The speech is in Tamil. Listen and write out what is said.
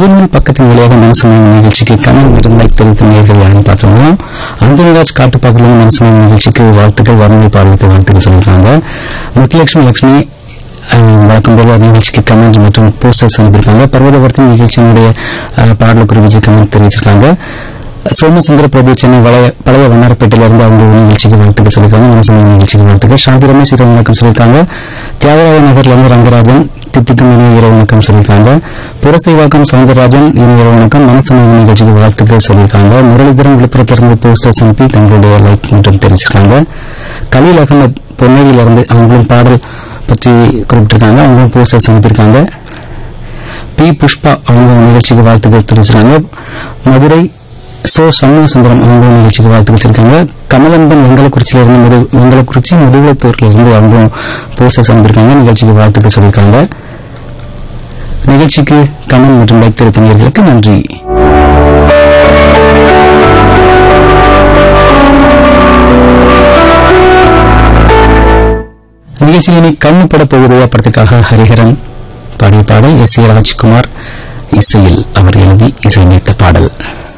முகநூல் பக்கத்தின் வழியாக மனசமயம் நிகழ்ச்சிக்கு கமல் இருந்தாய் தெரிவித்த நேர்கள் யாருன்னு பார்த்தோம்னா அந்தனராஜ் காட்டுப்பாக்கலும் மனசமயம் நிகழ்ச்சிக்கு வாழ்த்துக்கள் வறுமை பாடலுக்கு வாழ்த்துக்கள் சொல்லியிருக்காங்க முத்துலட்சுமி லட்சுமி அஹ், வழக்கம் போல நிகழ்ச்சிக்கு கமெண்ட் மற்றும் போஸ்டர்ஸ் அனுப்பியிருக்காங்க பர்வதவர்த்தி நிகழ்ச்சியினுடைய அஹ், பாடலுக்கு விஜய் கமெண்ட் தெரிவிச்சிருக்காங்க சோமசுந்தர பிரபு சென்னை வளைய பழைய வண்ணாரப்பேட்டையிலிருந்து அவங்க ஒரு நிகழ்ச்சிக்கு வாழ்த்துக்கள் சொல்லியிருக்காங்க மனசமயம் நிகழ்ச்சிக்கு வாழ்த்துக்கள் சாந்தி ரமேஷ் இரவு வணக்கம் சொல்லியிருக்காங்க தியாகராய நகர்ல இருந்து ரங்கராஜன் தித்திக்கும் இனிய இரவு வணக்கம் சொல்லியிருக்காங்க புரசைவாக்கம் சவுந்தரராஜன் இனிய இரவு வணக்கம் மனசமயம் நிகழ்ச்சிக்கு வாழ்த்துக்கள் சொல்லியிருக்காங்க முரளிதரன் விழுப்புரத்திலிருந்து போஸ்டர்ஸ் அனுப்பி தங்களுடைய லைக் மற்றும் தெரிவிச்சிருக்காங்க கலீல் அகமது பொன்னேரியிலிருந்து அவங்களும் பாடல் பற்றி குறிப்பிட்டிருக்காங்க அவங்களும் போஸ்டர்ஸ் அனுப்பியிருக்காங்க பி புஷ்பா அவங்க நிகழ்ச்சிக்கு வாழ்த்துக்கள் தெரிவிச்சிருக்காங்க மதுரை சோ சண்முக சுந்தரம் அவங்க நிகழ்ச்சிக்கு வாழ்த்து வச்சிருக்காங்க கமலம்பன் வெங்கலக்குறிச்சியில இருந்து முது வெங்கலக்குறிச்சி முதுகுளத்தூர்ல இருந்து அவங்களும் போஸ்டர்ஸ் அனுப்பியிருக்காங்க நிகழ்ச்சிக்கு வாழ்த்துக்கள் சொல்லியிருக்காங்க நிகழ்ச்சிக்கு கமல் மற்றும் லைக் தெரிவித்தவர்களுக்கு நன்றி நிகழ்ச்சியில் இனி கண்ணு பட போகுதையா படத்துக்காக ஹரிஹரன் பாடிய பாடல் எஸ் ஏ ராஜ்குமார் இசையில் அவர் எழுதி இசையமைத்த பாடல்